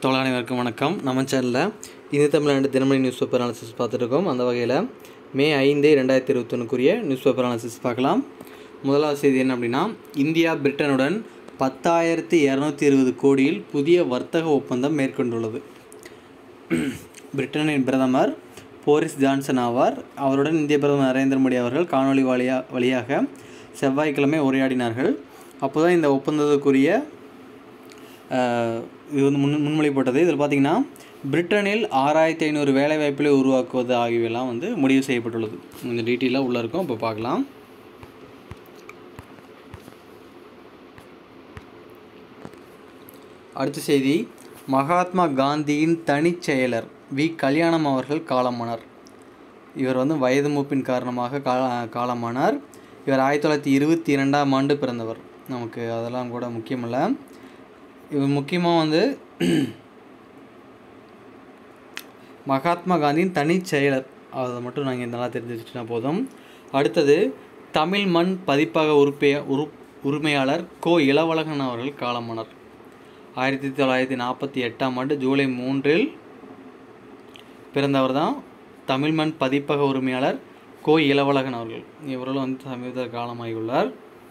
தோழர் அனைவருக்கும் வணக்கம் நம்ம சேனலில் Hindu Tamil Nadu Dinamani newspaper analysis பார்த்துருக்கோம் அந்த வகையில் மே ஐந்து ரெண்டாயிரத்தி இருபத்தொன்னுக்குரிய நியூஸ் பேப்பர் அனாலிசிஸ் பார்க்கலாம் முதலாவது செய்தி என்ன அப்படின்னா இந்தியா பிரிட்டனுடன் பத்தாயிரத்தி இரநூத்தி இருபது கோடியில் புதிய வர்த்தக ஒப்பந்தம் மேற்கொண்டுள்ளது பிரிட்டனின் பிரதமர் போரிஸ் ஜான்சன் ஆவார் அவருடன் இந்திய பிரதமர் நரேந்திர மோடி அவர்கள் காணொலி வழியா வழியாக செவ்வாய்க்கிழமை உரையாடினார்கள் அப்போ தான் இந்த ஒப்பந்தத்துக்குரிய ஆஹ், இது வந்து முன் முன்மொழிப்பட்டது இதில் பார்த்தீங்கன்னா பிரிட்டனில் ஆறாயிரத்தி ஐநூறு வேலைவாய்ப்புகளை உருவாக்குவது ஆகியவையெல்லாம் வந்து முடிவு செய்யப்பட்டுள்ளது இந்த டீட்டெயிலாக உள்ளே இருக்கும் இப்போ பார்க்கலாம் அடுத்த செய்தி மகாத்மா காந்தியின் தனிச் செயலர் வி கல்யாணம் அவர்கள் காலமானார் இவர் வந்து வயது மூப்பின் காரணமாக கால காலமானார் இவர் ஆயிரத்தி தொள்ளாயிரத்தி இருபத்தி இரண்டாம் ஆண்டு பிறந்தவர் நமக்கு அதெல்லாம் கூட முக்கியமில்ல இவர் முக்கியமாக வந்து மகாத்மா காந்தியின் தனிச் செயலர் அதை மட்டும் நாங்கள் நல்லா தெரிஞ்சு வச்சுட்டா போதும் அடுத்தது தமிழ் மண் பதிப்பக உறுப்பைய உரு உரிமையாளர் கோ இளவழகன் அவர்கள் காலமானார் ஆயிரத்தி தொள்ளாயிரத்தி நாற்பத்தி எட்டாம் ஆண்டு ஜூலை மூன்றில் பிறந்தவர் தான் தமிழ் மண் பதிப்பக உரிமையாளர் கோ இளவழகன் அவர்கள் இவர்களும் வந்து சமீப காலமாகியுள்ளார்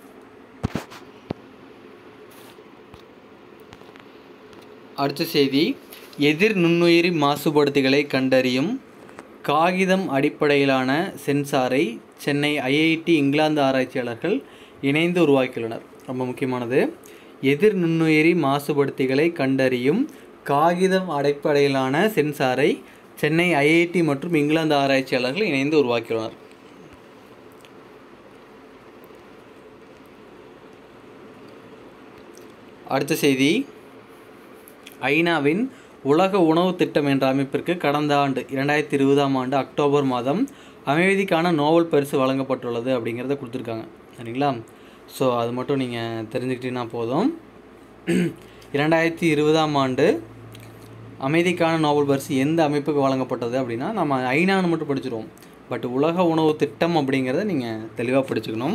அடுத்த செய்தி எதிர் நுண்ணுயிரி மாசுபடுத்திகளை கண்டறியும் காகிதம் அடிப்படையிலான சென்சாரை சென்னை ஐஐடி இங்கிலாந்து ஆராய்ச்சியாளர்கள் இணைந்து உருவாக்கியுள்ளனர் ரொம்ப முக்கியமானது எதிர் நுண்ணுயிரி மாசுபடுத்திகளை கண்டறியும் காகிதம் அடிப்படையிலான சென்சாரை சென்னை ஐஐடி மற்றும் இங்கிலாந்து ஆராய்ச்சியாளர்கள் இணைந்து உருவாக்கியுள்ளனர் அடுத்த செய்தி ஐநாவின் உலக உணவு திட்டம் என்ற அமைப்பிற்கு கடந்த ஆண்டு இரண்டாயிரத்தி இருபதாம் ஆண்டு அக்டோபர் மாதம் அமைதிக்கான நோபல் பரிசு வழங்கப்பட்டுள்ளது அப்படிங்கிறத கொடுத்துருக்காங்க சரிங்களா ஸோ அது மட்டும் நீங்கள் தெரிஞ்சுக்கிட்டீங்கன்னா போதும் இரண்டாயிரத்தி இருபதாம் ஆண்டு அமைதிக்கான நோபல் பரிசு எந்த அமைப்புக்கு வழங்கப்பட்டது அப்படின்னா நம்ம ஐநான்னு மட்டும் படிச்சிருவோம் பட் உலக உணவு திட்டம் அப்படிங்கிறத நீங்கள் தெளிவாக படிச்சுக்கணும்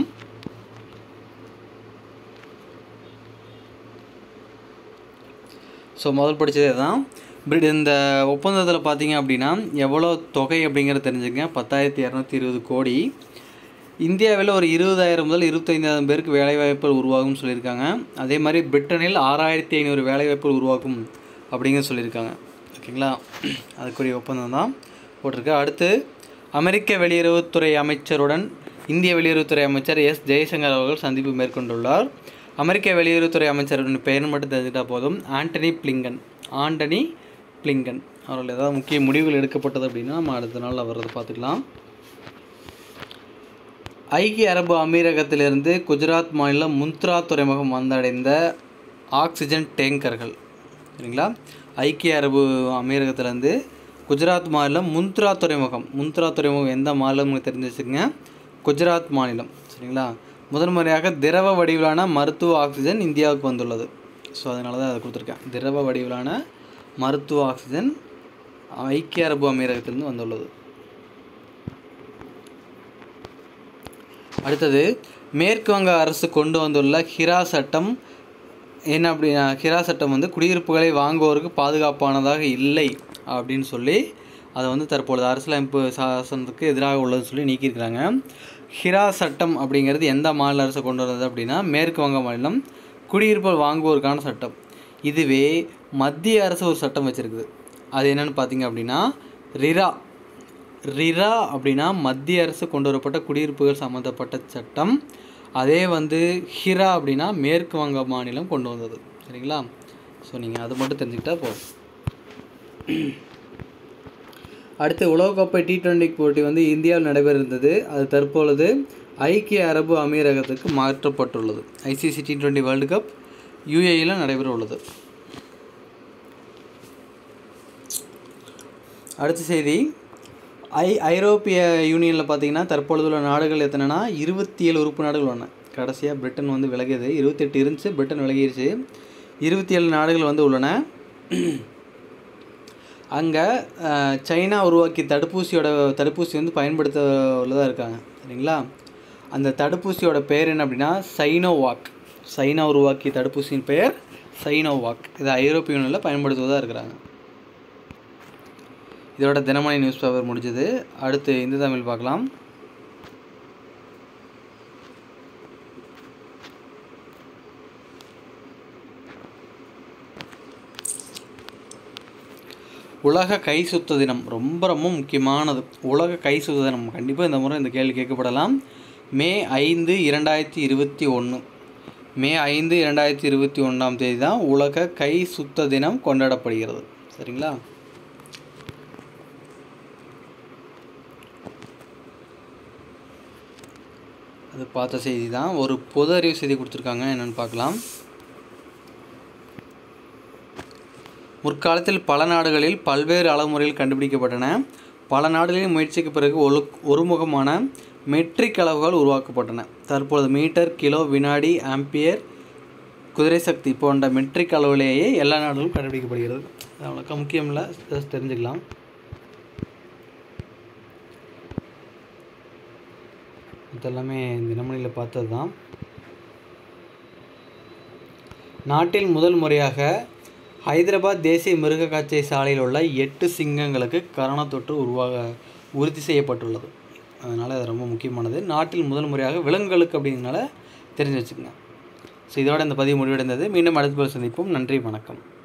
ஸோ முதல் படித்ததே தான் பட் இந்த ஒப்பந்தத்தில் பார்த்தீங்க அப்படின்னா எவ்வளோ தொகை அப்படிங்கிறத தெரிஞ்சுக்கங்க பத்தாயிரத்தி இரநூத்தி இருபது கோடி இந்தியாவில் ஒரு இருபதாயிரம் முதல் இருபத்தைந்தாயிரம் பேருக்கு வேலைவாய்ப்புகள் உருவாகும்னு சொல்லியிருக்காங்க அதே மாதிரி பிரிட்டனில் ஆறாயிரத்தி ஐநூறு வேலைவாய்ப்புகள் உருவாக்கும் அப்படிங்கிறது சொல்லியிருக்காங்க ஓகேங்களா அதுக்குரிய ஒப்பந்தம் தான் போட்டிருக்கு அடுத்து அமெரிக்க வெளியுறவுத்துறை அமைச்சருடன் இந்திய வெளியுறவுத்துறை அமைச்சர் எஸ் ஜெய்சங்கர் அவர்கள் சந்திப்பு மேற்கொண்டுள்ளார் அமெரிக்க வெளியுறவுத்துறை அமைச்சரின் பெயர் மட்டும் தெரிஞ்சுட்டா போதும் ஆண்டனி பிளிங்கன் ஆண்டனி பிளிங்கன் அவர்கள் ஏதாவது முக்கிய முடிவுகள் எடுக்கப்பட்டது அப்படின்னா நம்ம அடுத்த நாள் அவரது பார்த்துக்கலாம் ஐக்கிய அரபு அமீரகத்திலிருந்து குஜராத் மாநிலம் முந்த்ரா துறைமுகம் வந்தடைந்த ஆக்சிஜன் டேங்கர்கள் சரிங்களா ஐக்கிய அரபு அமீரகத்திலேருந்து குஜராத் மாநிலம் முந்த்ரா துறைமுகம் முந்த்ரா துறைமுகம் எந்த மாநிலம்னு தெரிஞ்சு வச்சுக்கோங்க குஜராத் மாநிலம் சரிங்களா முதன்முறையாக திரவ வடிவிலான மருத்துவ ஆக்சிஜன் இந்தியாவுக்கு வந்துள்ளது ஸோ அதனால தான் அதை கொடுத்துருக்கேன் திரவ வடிவிலான மருத்துவ ஆக்சிஜன் ஐக்கிய அரபு அமீரகத்திலிருந்து வந்துள்ளது அடுத்தது மேற்கு வங்க அரசு கொண்டு வந்துள்ள ஹிரா சட்டம் என்ன அப்படின்னா ஹிரா சட்டம் வந்து குடியிருப்புகளை வாங்குவோருக்கு பாதுகாப்பானதாக இல்லை அப்படின்னு சொல்லி அதை வந்து தற்பொழுது அரசியலமைப்பு சாசனத்துக்கு எதிராக உள்ளதுன்னு சொல்லி நீக்கியிருக்கிறாங்க ஹிரா சட்டம் அப்படிங்கிறது எந்த மாநில அரசு கொண்டு வந்தது அப்படின்னா மேற்கு வங்க மாநிலம் குடியிருப்புகள் வாங்குவோருக்கான சட்டம் இதுவே மத்திய அரசு ஒரு சட்டம் வச்சுருக்குது அது என்னென்னு பார்த்தீங்க அப்படின்னா ரிரா ரிரா அப்படின்னா மத்திய அரசு கொண்டு வரப்பட்ட குடியிருப்புகள் சம்மந்தப்பட்ட சட்டம் அதே வந்து ஹிரா அப்படின்னா மேற்கு வங்க மாநிலம் கொண்டு வந்தது சரிங்களா ஸோ நீங்கள் அது மட்டும் தெரிஞ்சுக்கிட்டா போதும் அடுத்து உலகக்கோப்பை டி டுவெண்ட்டி போட்டி வந்து இந்தியாவில் நடைபெற இருந்தது அது தற்பொழுது ஐக்கிய அரபு அமீரகத்துக்கு மாற்றப்பட்டுள்ளது ICC T twenty world cup யூஏஇயில் நடைபெற உள்ளது அடுத்த செய்தி ஐ ஐரோப்பிய யூனியனில் பார்த்தீங்கன்னா தற்பொழுதுள்ள நாடுகள் எத்தனைனா இருபத்தி ஏழு உறுப்பு நாடுகள் உள்ளன கடைசியாக பிரிட்டன் வந்து விலகியது இருபத்தெட்டு இருந்துச்சு பிரிட்டன் விலகிருச்சு இருபத்தி ஏழு நாடுகள் வந்து உள்ளன அங்கே சைனா உருவாக்கிய தடுப்பூசியோட தடுப்பூசி வந்து பயன்படுத்த உள்ளதாக இருக்காங்க சரிங்களா அந்த தடுப்பூசியோட பேர் என்ன அப்படின்னா சைனோவாக் சைனா உருவாக்கிய தடுப்பூசியின் பெயர் சைனோவாக் இது ஐரோப்பிய யூனியனில் பயன்படுத்துவதாக இருக்கிறாங்க இதோட தினமணி நியூஸ் பேப்பர் முடிஞ்சது அடுத்து இந்து தமிழ் பார்க்கலாம் உலக கை சுத்த தினம் ரொம்ப ரொம்ப முக்கியமானது உலக கை சுத்த தினம் கண்டிப்பாக இந்த முறை இந்த கேள்வி கேட்கப்படலாம் மே ஐந்து இரண்டாயிரத்தி இருபத்தி ஒன்று மே ஐந்து இரண்டாயிரத்தி இருபத்தி ஒன்றாம் தேதி தான் உலக கை சுத்த தினம் கொண்டாடப்படுகிறது சரிங்களா அது பார்த்த செய்தி தான் ஒரு பொது அறிவு செய்தி கொடுத்துருக்காங்க என்னென்னு பார்க்கலாம் முற்காலத்தில் பல நாடுகளில் பல்வேறு அளமுறையில் கண்டுபிடிக்கப்பட்டன பல நாடுகளின் முயற்சிக்கு பிறகு ஒழு ஒருமுகமான மெட்ரிக் அளவுகள் உருவாக்கப்பட்டன தற்பொழுது மீட்டர் கிலோ வினாடி ஆம்பியர் குதிரை சக்தி போன்ற மெட்ரிக் அளவிலேயே எல்லா நாடுகளும் கண்டுபிடிக்கப்படுகிறது அது அவ்வளோக்கா முக்கியம் இல்லை ஜஸ்ட் தெரிஞ்சுக்கலாம் இதெல்லாமே தினமணியில் பார்த்தது தான் நாட்டில் முதல் முறையாக ஹைதராபாத் தேசிய மிருக காட்சி சாலையில் உள்ள எட்டு சிங்கங்களுக்கு கரோனா தொற்று உருவாக உறுதி செய்யப்பட்டுள்ளது அதனால் அது ரொம்ப முக்கியமானது நாட்டில் முதல் முறையாக விலங்குகளுக்கு அப்படிங்கிறனால தெரிஞ்சு வச்சுக்கோங்க ஸோ இதோட இந்த பதிவு முடிவடைந்தது மீண்டும் அடுத்த பதிவு சந்திப்போம் நன்றி வணக்கம்